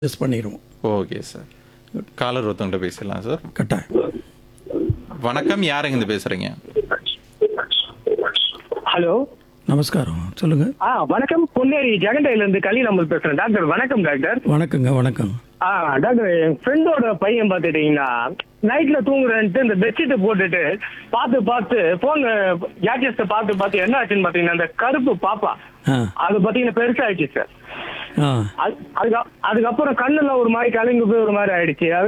S பண்ணிடுவோம் okay sir collar ஒருத்தவங்கிட்ட பேசிடலாம் sir கட்டாயம் வணக்கம் யாருங்க இருந்து பேசுறீங்க ஹலோ நமஸ்காரம் சொல்லுங்க ஆ வணக்கம் பொன்னேரி ஜெகண்டையில இருந்து கலி நம்ம பேசுறேன் டாக்டர் வணக்கம் டாக்டர் வணக்கங்க வணக்கம் ஆ டாக்டர் என் ஃப்ரெண்டோட பையன் பார்த்துட்டீங்கன்னா நைட்ல தூங்குறேன்ட்டு இந்த பெட்ஷீட்டை போட்டுட்டு பார்த்து பார்த்து போன் கேட்ஜெட்ஸை பார்த்து பார்த்து என்ன ஆச்சுன்னு பாத்தீங்கன்னா அந்த கருப்பு பாப்பா ஆ அது பாத்தீங்கன்னா பெருசாயிடுச்சு சார் ஆ அது- அதுக்கு அதுக்கப்புறம் கண்ணுல ஒரு மாதிரி கலங்கி போய் ஒரு மாதிரி ஆயிடுச்சு அது